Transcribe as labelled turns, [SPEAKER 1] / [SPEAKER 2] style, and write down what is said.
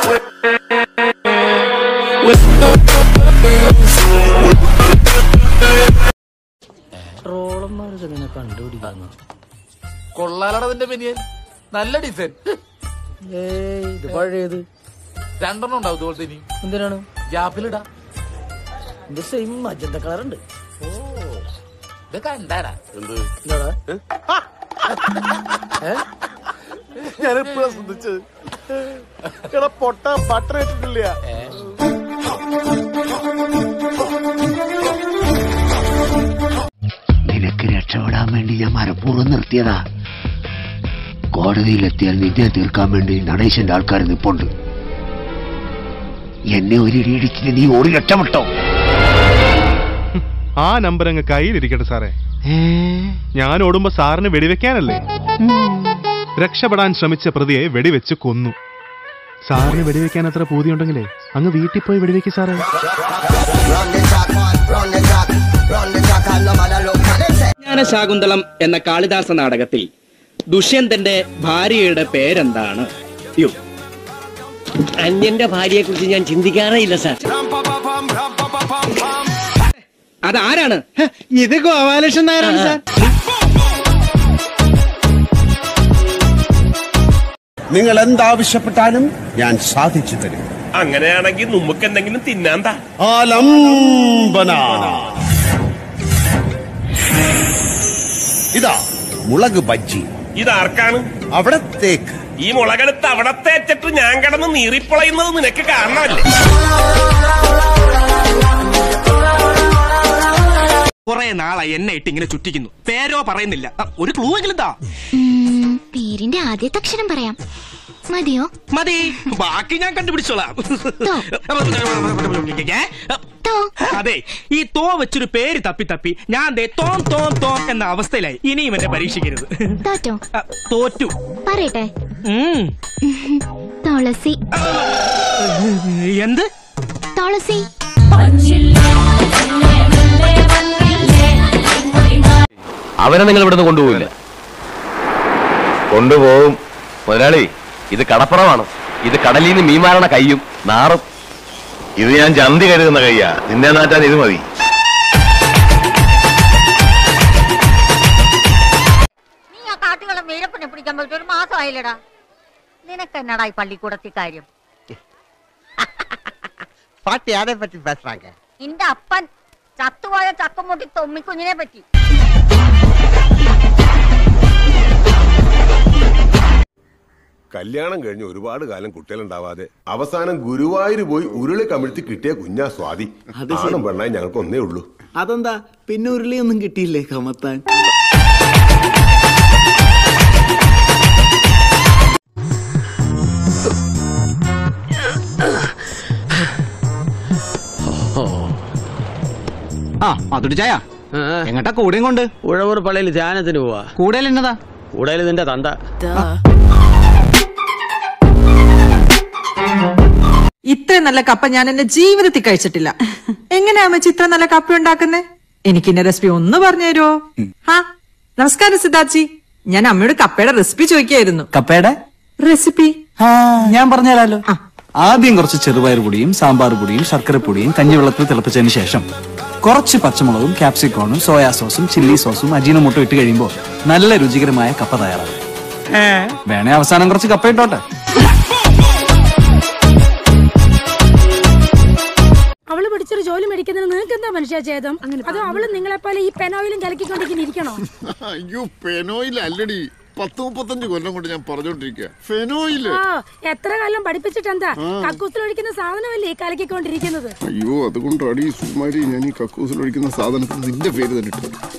[SPEAKER 1] ട്രോളന്മാർക്ക് എങ്ങനെ കണ്ടുപിടിക്കുന്നു
[SPEAKER 2] കൊള്ളാലടതിന്റെ ബനിയൻ നല്ല ഡിസൈൻ
[SPEAKER 1] ഏയ് ഇത് പഴയത്
[SPEAKER 2] രണ്ടെണ്ണം ഉണ്ടാവും ഇതുപോലത്തെ ഇനി
[SPEAKER 1] എന്തിനാണ്
[SPEAKER 2] ഗ്യാപ്പിലിടാ
[SPEAKER 1] ഇത് സെയിം മജന്ത കളർ ഉണ്ട്
[SPEAKER 2] ഇത് കണ്ടാടാ
[SPEAKER 1] എന്താടാ
[SPEAKER 3] ഞാൻ എപ്പോഴാ ശ്രദ്ധിച്ചത് എടാ പൊട്ട ബട്ടർ ഇട്ടിട്ടില്ല
[SPEAKER 4] നിനക്ക് രക്ഷപ്പെടാൻ വേണ്ടി ഞാൻ മനഃപൂർവ്വം നിർത്തിയതാ കോടതിയിലെത്തിയാൽ നിന്നെ തീർക്കാൻ വേണ്ടി നടേശന്റെ ആൾക്കാർ നിപ്പുണ്ട് എന്നെ ഒരു ഇടിയിടിച്ചിട്ട് നീ ഓടി രക്ഷപ്പെട്ടോ
[SPEAKER 5] ആ നമ്പർ അങ്ങ് കയ്യിലിരിക്കട്ടെ സാറേ ഞാൻ ഓടുമ്പോ സാറിന് വെടിവെക്കാനല്ലേ രക്ഷപ്പെടാൻ ശ്രമിച്ച പ്രതിയെ വെടിവെച്ച് കൊന്നു സാറിന് വെടിവെക്കാൻ അത്ര പൂതിയുണ്ടെങ്കിലേ അങ്ങ് വീട്ടിൽ പോയി വെടിവെക്ക് സാറേ
[SPEAKER 6] ജ്ഞാനശാകുന്തളം എന്ന കാളിദാസ നാടകത്തിൽ ദുഷ്യന്തന്റെ ഭാര്യയുടെ പേരെന്താണ് യോ
[SPEAKER 4] അന്യന്റെ ഭാര്യയെ കുറിച്ച് ഞാൻ ചിന്തിക്കാറേ ഇല്ല സാർ
[SPEAKER 6] അതാരാണ് ഇത് ഗോപാലകൃഷ്ണൻ നായരാണ് സാർ
[SPEAKER 3] നിങ്ങൾ എന്താവശ്യപ്പെട്ടാലും ഞാൻ സാധിച്ചു തരും
[SPEAKER 7] അങ്ങനെയാണെങ്കിൽ നമുക്ക് എന്തെങ്കിലും തിന്നാൻ താ
[SPEAKER 3] ആലംബന ഇതാ മുളക് ബജ്ജി
[SPEAKER 7] ഇതാർക്കാണ്
[SPEAKER 3] അവിടത്തേക്ക്
[SPEAKER 7] ഈ മുളകെടുത്ത് അവിടെ തേച്ചിട്ട് ഞാൻ കിടന്ന് നീറിപ്പൊളയുന്നത് നിനക്ക് കാണണമല്ലേ
[SPEAKER 6] കുറെ നാളായി എന്നെ ഇട്ട് ഇങ്ങനെ ചുറ്റിക്കുന്നു പേരോ പറയുന്നില്ല അ, ഒരു ക്ലൂ എങ്കിലും താ
[SPEAKER 8] പേരിന്റെ ആദ്യത്തെ അക്ഷരം പറയാം മതിയോ
[SPEAKER 6] മതി ബാക്കി ഞാൻ കണ്ടുപിടിച്ചോളാം ഏ?
[SPEAKER 8] തോ
[SPEAKER 6] അതെ ഈ തോ വെച്ചൊരു പേര് തപ്പി തപ്പി ഞാൻ ദേ തോം തോം തോം എന്ന അവസ്ഥയിലായി ഇനിയും എന്നെ പരീക്ഷിക്കരുത്
[SPEAKER 8] തോറ്റോ
[SPEAKER 6] അ, തോറ്റു
[SPEAKER 8] പറയട്ടെ
[SPEAKER 6] ഉം.
[SPEAKER 8] തുളസി
[SPEAKER 6] എന്ത്
[SPEAKER 8] തുളസി
[SPEAKER 9] അവനെ നിങ്ങൾ ഇവിടുന്ന് കൊണ്ടുപോകില്ല കൊണ്ടുപോകും മുതലാളി ഇത് കടപ്പുറമാണ് ഇത് കടലിൽ നിന്ന് മീൻ മാറണ കയ്യും നാറും ഇത് ഞാൻ ചന്തി കരുതുന്ന കയ്യാ നിന്നെ നാട്ടാൻ ഇത് മതി
[SPEAKER 8] നീ ആ കാട്ടുകളെ വീരപ്പനെ പിടിക്കാൻ പോയിട്ട് ഒരു മാസമായില്ലടാ നിനക്ക് എന്നടാ ഈ പള്ളിക്കൂടത്തി കാര്യം
[SPEAKER 4] പാട്ടി ആരെ പറ്റി പേசுறாங்க
[SPEAKER 8] നിന്റെ അപ്പൻ ചത്തുപോയ ചക്കമുട്ടി തൊമ്മിക്കുഞ്ഞിനെ പറ്റി
[SPEAKER 7] കല്യാണം കഴിഞ്ഞ് ഒരുപാട് കാലം കുട്ടികളുണ്ടാവാതെ അവസാനം ഗുരുവായൂർ പോയി ഉരുളി കമിഴ്ത്തി കിട്ടിയ കുഞ്ഞാ സ്വാതി ആണും പെണ്ണായി ഞങ്ങൾക്ക് ഒന്നേ ഉള്ളൂ
[SPEAKER 4] അതെന്താ പിന്നെ ഉരുളിയൊന്നും കിട്ടിയില്ലേ കമത്താൻ
[SPEAKER 6] ആ അതൊരു ചായ എങ്ങട്ടാ കൂടെയും കൊണ്ട്
[SPEAKER 4] ഉഴവൂർ പള്ളിയിൽ ധ്യാനത്തിന് പോവാ
[SPEAKER 6] കൂടുതൽ എന്നതാ
[SPEAKER 4] കൂടുതൽ നിന്റെ തന്ത
[SPEAKER 10] ഇത്രയും നല്ല കപ്പ ഞാൻ എന്റെ ജീവിതത്തിൽ കഴിച്ചിട്ടില്ല എങ്ങനെയാ അമ്മച്ചി ഇത്ര നല്ല കപ്പ ഉണ്ടാക്കുന്നേ എനിക്ക് എന്റെ റെസിപ്പി ഒന്ന് പറഞ്ഞു തരുമോ ഹാ നമസ്കാരം സിദ്ധാച്ചി ഞാൻ അമ്മയോട് കപ്പയുടെ റെസിപ്പി ചോദിക്കായിരുന്നു
[SPEAKER 4] കപ്പയുടെ
[SPEAKER 10] റെസിപ്പി
[SPEAKER 4] ഞാൻ പറഞ്ഞുതരാലോ ആദ്യം കുറച്ച് ചെറുപയർ പൊടിയും സാമ്പാർ പൊടിയും ശർക്കര പൊടിയും കഞ്ഞിവെള്ളത്തിൽ തിളപ്പിച്ചതിന് ശേഷം കുറച്ച് പച്ചമുളകും ക്യാപ്സിക്കോണും സോയാ സോസും ചില്ലി സോസും അജീനമൊട്ടും ഇട്ട് കഴിയുമ്പോൾ നല്ല രുചികരമായ കപ്പ തയ്യാറാകും വേണേ അവസാനം കുറച്ച് കപ്പ ഇട്ടോട്ടെ
[SPEAKER 8] അവള് പിടിച്ചൊരു ജോലി മേടിക്കുന്നതിന് നിങ്ങൾക്ക് എന്താ മനുഷ്യ ഛേദം അതോ അവള് നിങ്ങളെ പോലെ ഈ പെനോയിലും കലക്കിക്കൊണ്ടിരിക്കുന്ന ഇരിക്കണോ
[SPEAKER 3] അയ്യോ പെനോയിൽ അല്ലടി പത്ത് മുപ്പത്തഞ്ച് കൊല്ലം കൊണ്ട് ഞാൻ പറഞ്ഞോണ്ടിരിക്കുക ഫെനോയില്
[SPEAKER 8] ആ എത്ര കാലം പഠിപ്പിച്ചിട്ട് എന്താ കക്കൂസിൽ ഒഴിക്കുന്ന സാധനമല്ലേ ഈ കലക്കിക്കൊണ്ടിരിക്കുന്നത്
[SPEAKER 3] അയ്യോ അതുകൊണ്ടാണ് ഈ സുമാരി ഞാൻ ഈ കക്കൂസിൽ ഒഴിക്കുന്ന സാധനത്തിന് നിന്റെ പേര് തന്നെ ഇട്ടത്